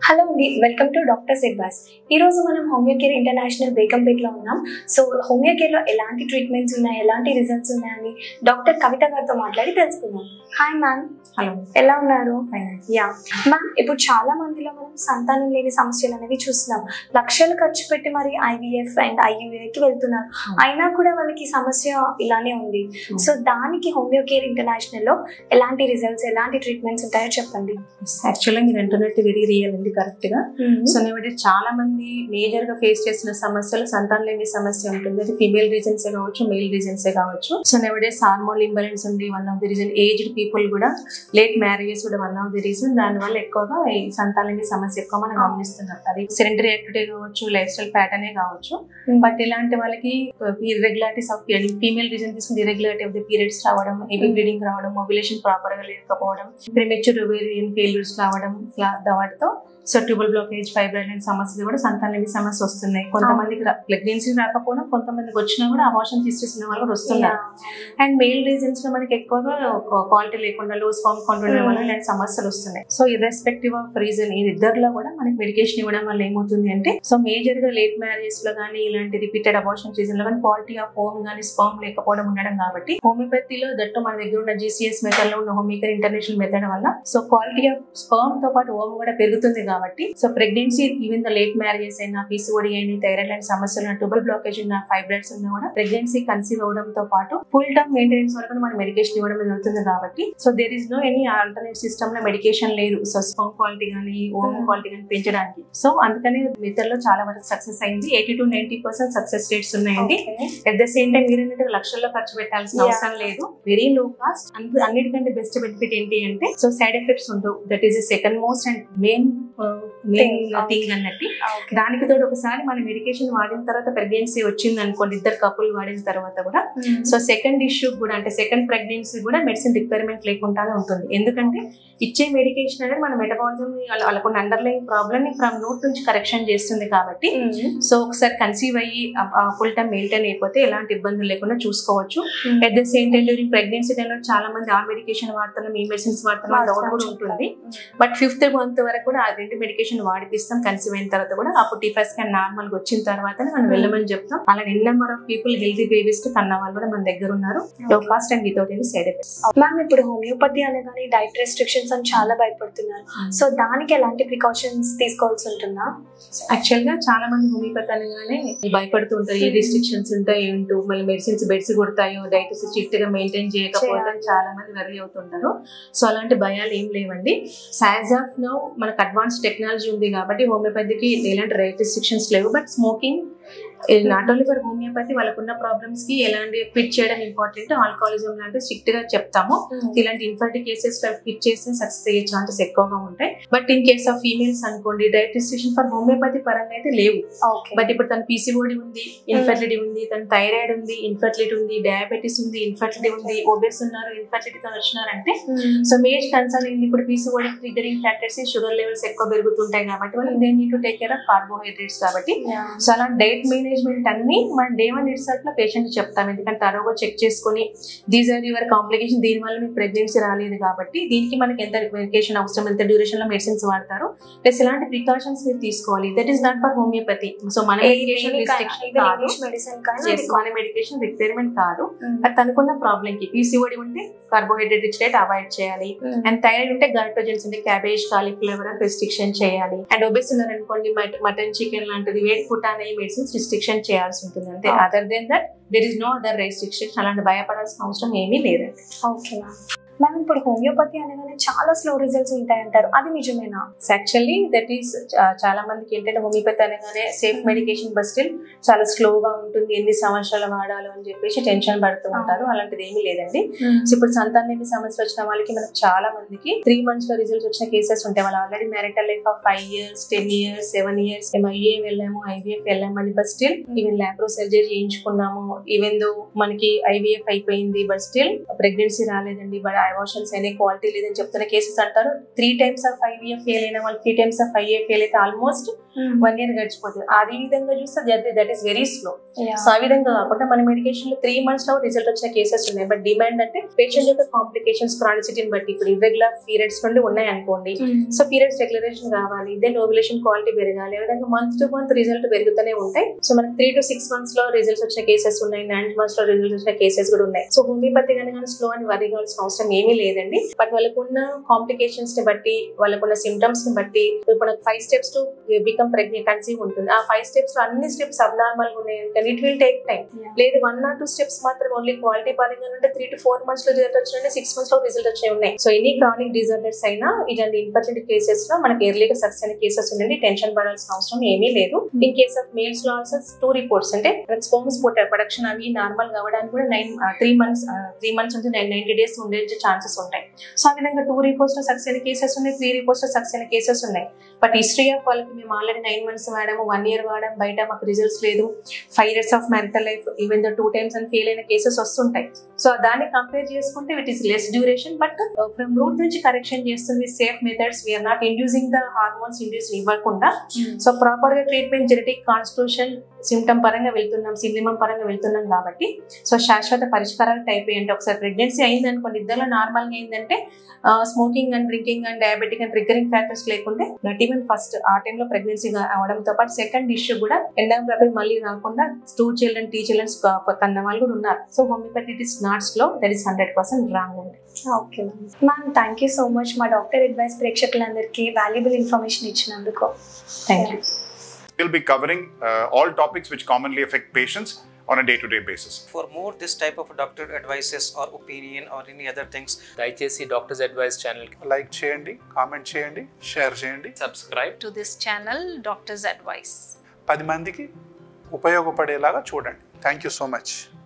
Hello అండి welcome to doctor సిబ్బాస్ ఈ రోజు మనం హోమియో కేర్ ఇంటర్నేషనల్ బేగంపేట్లో ఉన్నాం సో హోమియో కేర్లో ఎలాంటి ట్రీట్మెంట్స్ ఉన్నాయి ఎలాంటి రిజల్ట్స్ ఉన్నాయని డాక్టర్ కవిత గారితో మాట్లాడి తెలుసుకుందాం హాయ్ మ్యామ్ హలో ఎలా ఉన్నారు యా మ్యామ్ ఇప్పుడు చాలా మందిలో మనం సంతానం లేని సమస్యలు అనేవి చూస్తున్నాం లక్షలు ఖర్చు పెట్టి మరి ఐవీఎఫ్ అండ్ ఐయుఏకి వెళ్తున్నారు Hmm. అయినా కూడా వాళ్ళకి సమస్య ఇలానే ఉంది సో దానికి హోమియో కేర్ ఇంటర్నేషనల్లో ఎలాంటి రిజల్ట్స్ ఎలాంటి ట్రీట్మెంట్స్ ఉంటాయో చెప్పండి యాక్చువల్గా మీరు అంటున్నట్టు వెరీ రియల్ అండి కరెక్ట్ గా సో నేనంటే చాలా మంది మేజర్ గా ఫేస్ చేస్తున్న సమస్యలు సంతానం లేని సమస్య ఉంటుంది అది ఫీమేల్ రీజన్సే కావచ్చు మేల్ రీజన్సే కావచ్చు సో నెవడేస్ హార్మోన్ ఇంబాలెన్స్ ఉంది one of the reason aged people కూడా లేట్ మ్యారేజెస్ కూడా వన్ ఆఫ్ ది రీజన్ దానివల్ల ఎక్కువగా ఈ సంతానం లేని సమస్య ఎక్కువ మనం గమనిస్తున్నాం అది సెరెంటరీ యాక్టివిటీ కావచ్చు లైఫ్ స్టైల్ ప్యాటర్నే కావచ్చు బట్ ఇలాంటి వాళ్ళకి ఇర్రెగ్యులారిటీస్ ఆఫ్ ఫీమేల్ రీజన్ తీసుకుని ఇర్రెగ్యులారిటీ ఆఫ్ ది పీరియడ్స్ రావడం హెవీ బ్లీడింగ్ రావడం మొబిలేషన్ ప్రాపర్ గా లేకపోవడం ప్రిమెచ్యూర్ ఓవేరియన్ ఫెయిల్యూర్స్ రావడం ఇలా వాటితో సో ట్యూబల్ బ్లాకేజ్ ఫైబ్రాయిడ్ అనే సమస్యలు కూడా సంతానలేని సమస్య వస్తున్నాయి కొంతమందికి ప్రెగ్నెన్సీ రాకపోవడం కొంతమందికి వచ్చినా కూడా అబార్షన్ తీసుకొచ్చిన వాళ్ళు కూడా వస్తున్నారు అండ్ మెయిల్ రీజన్స్ లో మనకి ఎక్కువగా క్వాలిటీ లేకుండా లో స్పామ్ కౌంట్ ఉండడం వల్ల ఇలాంటి సమస్యలు వస్తున్నాయి సో ఇర్రెస్పెక్టివ్ ఆఫ్ రీజన్ ఈ ఇద్దరిలో కూడా మనకి మెడికేషన్ ఇవ్వడం వల్ల ఏమవుతుంది అంటే సో మేజర్ గా లేట్ మ్యారేజెస్ లో కానీ ఇలాంటి రిపీటెడ్ అబార్షన్ సీజన్ లో కానీ క్వాలిటీ ఆఫ్ హోమ్ కానీ స్పామ్ లేకపోవడం ఉండడం కాబట్టి హోమియోపతిలో దట్టు మన దగ్గర ఉన్న జీసీఎస్ మెథడ్ లో ఉన్న హోమియోపతి ఇంటర్నేషనల్ మెథడ్ వల్ల సో క్వాలిటీ ఆఫ్ స్పర్మ్ తో పాటు హోమ్ కూడా పెరుగుతుంది కాబట్టి so pregnancy even the late marriages అయినా పీసీఓడి అయినా థైరాయిడ్ లాంటి సమస్యలు ఉన్న ట్యూబల్ బ్లాకేజ్ ఉన్న ఫైబ్రాయిడ్స్ ఉన్నా కూడా ప్రెగ్నెన్సీ కన్సీవ్ అవడంతో పాటు ఫుల్ టర్మ్ మెయింటెనెన్స్ వరకు మన మెడికేషన్ ఇవ్వడం జరుగుతుంది కాబట్టి so there is no any alternate system లో మెడికేషన్ లేదు సో స్పర్మ్ క్వాలిటీ కానీ ఓమ్ Hmm. క్వాలిటీ కానీ పెంచడానికి సో అందుకని మెథడ్ లో చాలా వరకు సక్సెస్ అయింది eighty two ninety percent success rates ఉన్నాయండి అట్ ద సేమ్ టైం మీరు ఏంటంటే లక్షల్లో ఖర్చు పెట్టాల్సిన Yeah. అవసరం లేదు వెరీ లో కాస్ట్ అన్నిటికంటే బెస్ట్ బెనిఫిట్ ఏంటి అంటే సో సైడ్ ఎఫెక్ట్స్ ఉండవు that is second most and main main Thing. Thing అన్నట్టు దానికి తోడు ఒకసారి మన మెడికేషన్ వాడిన తర్వాత ప్రెగ్నెన్సీ వచ్చింది అనుకోండి ఇద్దరు కపుల్ వాడిన తర్వాత కూడా సో సెకండ్ ఇష్యూ కూడా అంటే సెకండ్ ప్రెగ్నెన్సీ కూడా మెడిసిన్ రిక్వైర్మెంట్ లేకుండానే ఉంటుంది ఎందుకంటే ఇచ్చే మెడికేషన్ అనేది మన మెటబాలిజం వాళ్ళకున్న అండర్లైన్ ప్రాబ్లమ్ ని ఫ్రమ్ నోట్ నుంచి కరెక్షన్ చేస్తుంది కాబట్టి సో ఒకసారి కన్సీవ్ అయ్యి ఫుల్ టైం మెయింటైన్ అయిపోతే ఎలాంటి ఇబ్బందులు లేకుండా చూసుకోవచ్చు at the same time during pregnancy టైంలో చాలా మంది ఆ మెడికేషన్ వాడుతున్నాం ఈ మెడిసిన్స్ వాడుతున్నాం డౌట్ కూడా ఉంటుంది బట్ ఫిఫ్త్ మంత్ వరకు కూడా ఆ రెండు మెడికేషన్ వాడిపిస్తాం కన్సీవ్ అయిన తర్వాత కూడా అప్పుడు టీఫా స్కాన్ నార్మల్ గా వచ్చిన తర్వాత మనం వెళ్ళమని చెప్తాం అలా n number of people healthy babies కి కన్న వాళ్ళు కూడా మన దగ్గర ఉన్నారు low cost and without any side effects ma'am ఇప్పుడు హోమియోపతి అనగానే డైట్ రెస్ట్రిక్షన్స్ అని చాలా భయపడుతున్నారు సో దానికి ఎలాంటి ప్రికాషన్స్ తీసుకోవాల్సి ఉంటుందా యాక్చువల్ గా చాలా మంది హోమియోపతి అనగానే భయపడుతూ ఉంటారు ఏ రిస్ట్రిక్షన్స్ ఉంటాయి ఏంటో మళ్ళీ మెడిసిన్స్ బెడ్స్ కొడతాయో డైట్ స్ట్రిక్ట్ గా మెయింటైన్ చేయకపోతే అని చాలా మంది వరి అవుతుంటారు సో అలాంటి భయాలు ఏం లేవండి సాజ్ ఆఫ్ నౌ మనకు అడ్వాన్స్ టెక్నాలజీ ఉంది కాబట్టి హోమియోపతికి ఎలాంటి రైట్ రిస్ట్రిక్షన్స్ లేవు but smoking not only for homeopathy వాళ్ళకున్న ప్రాబ్లమ్స్ కి ఎలాంటి ఫిట్ చేయడం ఇంపార్టెంట్ ఆల్కహాలిజం లాంటి స్ట్రిక్ట్ గా చెప్తాము ఇలాంటి ఇన్ఫర్టీ కేసెస్ ఫిట్ చేస్తే సక్సెస్ అయ్యే ఛాన్సెస్ ఎక్కువగా ఉంటాయి but in case of females అనుకోండి డైట్ రిస్ట్రిక్షన్ ఫర్ హోమియోపతి పరంగా అయితే లేవు ఓకే బట్ ఇప్పుడు తన పీసీఓడి ఉంది ఇన్ఫర్టిలిటీ ఉంది తన థైరాయిడ్ ఉంది ఇన్ఫర్టిలిటీ ఉంది డయాబెటీస్ ఉంది ఇన్ఫర్టిలిటీ ఉంది ఒబెస్ ఉన్నారు ఇన్ఫర్టిలిటీతో వచ్చినారంటే సో మేజ్ కన్సర్న్ ఏంది ఇప్పుడు PCOD triggering factors sugar levels ఎక్కువ పెరుగుతుంటాయి కాబట్టి వాళ్ళు they need to take care of carbohydrates కాబట్టి సో అలా డైట్ మేనేజ్మెంట్ అన్ని మన డే వన్ రిసర్చ్ లో పేషెంట్ చెప్తాం ఎందుకంటే తరోగా చెక్ చేసుకుని దీస్ ఆర్ యువర్ కాంప్లికేషన్ దీని వల్ల మీకు ప్రెగ్నెన్సీ రాలేదు కాబట్టి దీనికి మనకి ఎంత మెడికేషన్ అవసరం ఎంత డ్యూరేషన్ లో మెడిసిన్స్ వాడతారు ప్లస్ ఇలాంటి ప్రికాషన్స్ మీరు తీసుకోవాలి that is not for homeopathy so మన మెడికేషన్ రిస్ట్రిక్షన్ కాదు ఇంగ్లీష్ మెడిసిన్ Yes, మన మెడికేషన్ రిక్వైర్మెంట్ కాదు అది తనకున్న ప్రాబ్లం కి పీసీఓడి ఉంటే కార్బోహైడ్రేట్ రిచ్ డైట్ అవాయిడ్ చేయాలి అండ్ థైరాయిడ్ ఉంటే గైట్రోజన్స్ అంటే క్యాబేజ్ కాలీఫ్లవర్ రెస్ట్రిక్షన్ చేయాలి అండ్ ఒబెస్ ఉన్నారనుకోండి మటన్ చికెన్ లాంటిది వేట్ ఫుడ్ అనే మెడిసిన్స్ రిస్ట్రిక్షన్ చేయాల్సి ఉంటుంది అంతే Okay. Other than that there is no other restriction అలాంటి భయపడాల్సిన అవసరం ఏమీ లేదండి ఓకే మ్యామ్ ఇప్పుడు హోమియోపతి అనగానే చాలా స్లో రిజల్ట్స్ ఉంటాయంటారు అది నిజమేనా యాక్చువల్లీ దట్ ఈస్ చాలా మందికి ఏంటంటే హోమియోపతి అనగానే సేఫ్ మెడికేషన్ బట్ స్టిల్ చాలా స్లోగా ఉంటుంది ఎన్ని సంవత్సరాలు వాడాలో అని చెప్పేసి టెన్షన్ పడుతూ ఉంటారు అలాంటిది ఏమీ లేదండి సో ఇప్పుడు సంతానలేమి సమస్య వచ్చిన వాళ్ళకి మనకు చాలా మందికి త్రీ మంత్స్ లో రిజల్ట్స్ వచ్చిన కేసెస్ ఉంటాయి వాళ్ళు already marital life of five years ten years seven years మేము ఐఏ వెళ్ళాము ఐవీఎఫ్ వెళ్ళాము అని but still even lapro surgery చేయించుకున్నాము ఈవెన్ దో మనకి ఐవీఎఫ్ అయిపోయింది బట్ స్టిల్ ప్రెగ్నెన్సీ రాలేదండి బట్ అబార్షన్స్ అయినాయి క్వాలిటీ లేదని చెప్తున్న కేసెస్ అంటారు three times of IVF fail అయిన వాళ్ళు three times of IA fail అయితే ఆల్మోస్ట్ వన్ ఇయర్ గడిచిపోతుంది అదే విధంగా చూస్తే that is very slow so ఆ విధంగా కాకుండా మన మెడికేషన్ లో త్రీ మంత్స్ లో రిజల్ట్ వచ్చిన కేసెస్ ఉన్నాయి బట్ డిమాండ్ అంటే పేషెంట్ యొక్క కాంప్లికేషన్స్ క్రానిసిటీని బట్టి ఇప్పుడు ఇర్రెగ్యులర్ పీరియడ్స్ నుండి ఉన్నాయి అనుకోండి సో పీరియడ్స్ రెగ్యులరేషన్ కావాలి దెన్ ఓవ్యులేషన్ క్వాలిటీ పెరగాలి విధంగా మంత్ టు మంత్ రిజల్ట్ పెరుగుతూనే ఉంటాయి సో మనకి త్రీ టు సిక్స్ మంత్స్ లో రిజల్ట్స్ వచ్చిన కేసెస్ ఉన్నాయి నైన్ మంత్స్ లో రిజల్ట్స్ వచ్చిన కేసెస్ కూడా ఉన్నాయి సో హోమియోపతి కనుక స్లో అని వరి కావాల్సిన అవసరం ఏమీ లేదండి బట్ వాళ్ళకున్న కాంప్లికేషన్స్ ని బట్టి వాళ్ళకున్న సిమ్టమ్స్ ని బట్టి ఇప్పుడు five steps to become pregnant conceive ఉంటుంది ఆ ఫైవ్ స్టెప్స్ లో అన్ని స్టెప్స్ అబ్నార్మల్ గా ఉన్నాయి అంటే ఇట్ విల్ టేక్ టైం లేదు వన్ ఆర్ టూ స్టెప్స్ మాత్రం ఓన్లీ క్వాలిటీ పరంగా ఉంటే త్రీ టు ఫోర్ మంత్స్ లో రిజల్ట్ వచ్చినాయి సిక్స్ మంత్స్ లో రిజల్ట్ వచ్చాయి ఉన్నాయి సో ఎనీ క్రానిక్ డిజార్డర్స్ అయినా ఇలాంటి ఇన్ఫర్టిలిటీ కేసెస్ లో మనకి ఎర్లీగా సక్సెస్ అయిన కేసెస్ ఉండండి టెన్షన్ పడాల్సిన అవసరం ఏమీ లేదు ఇన్ కేస్ ఆఫ్ మేల్స్ లో ఆల్సో టూ రిపోర్ట్స్ అంటే మనకి స్పోమ్స్ ప్రొడక్షన్ అవి నార్మల్ కావడానికి కూడా nine three months three months నుంచి నైన్ నైన్టీ డేస్ ఉండే ఛాన్సెస్ ఉంటాయి సో ఆ విధంగా టూ రిపోర్ట్స్ లో సక్సెస్ అయిన కేసెస్ ఉన్నాయి త్రీ రిపోర్ట్స్ లో సక్సెస్ అయిన కేసెస్ ఉన్నాయి బట్ హిస్టరీ ఆఫ్ వాళ్ళకి మేము ఆల్రెడీ నైన్ మంత్స్ వాడాము వన్ ఇయర్ వాడాము బయట మాకు రిజల్ట్స్ లేదు five years of marital life even the two times అని ఫెయిల్ అయిన కేసెస్ వస్తుంటాయి సో దాన్ని కంపేర్ చేసుకుంటే it is less duration but from root నుంచి కరెక్షన్ చేస్తుంది safe methods we're not inducing the hormones induce ఇవ్వకుండా సో ప్రాపర్ గా treatment genetic constitution symptom పరంగా వెళ్తున్నాం సినిమం పరంగా వెళ్తున్నాం కాబట్టి సో శాశ్వత పరిష్కారాలు టైప్ ఏంటి ఒకసారి ప్రెగ్నెన్సీ అయింది అనుకోండి ఇద్దరు నార్మల్ గా ఏంటంటే smoking and drinking and diabetic and triggering factors లేకుంటే నాట్ ఈవెన్ ఫస్ట్ ఆ టైంలో ప్రెగ్నెన్సీ అవడంతో పాటు సెకండ్ ఇష్యూ కూడా ఎండామ్ ప్రాబ్లం మళ్ళీ రాకుండా టూ చిల్డ్రన్ టీ చిల్డ్రన్స్ కన్న వాళ్ళు కూడా ఉన్నారు సో హోమియోపతిటిస్ నాట్స్ లో that is hundred percent wrong అండి okay ma'am ma'am thank you so much మా డాక్టర్ అడ్వైస్ ప్రేక్షకులందరికీ వాల్యుబుల్ ఇన్ఫర్మేషన్ ఇచ్చినందుకు thank you We'll be covering uh, all topics which commonly affect patients on a day-to-day basis. For more this type of doctor advices or opinion or any other things, దయచేసి doctors advice channel like చేయండి comment చేయండి share చేయండి subscribe to this channel, Doctor's Advice. పది మందికి ఉపయోగపడేలాగా చూడండి thank you so much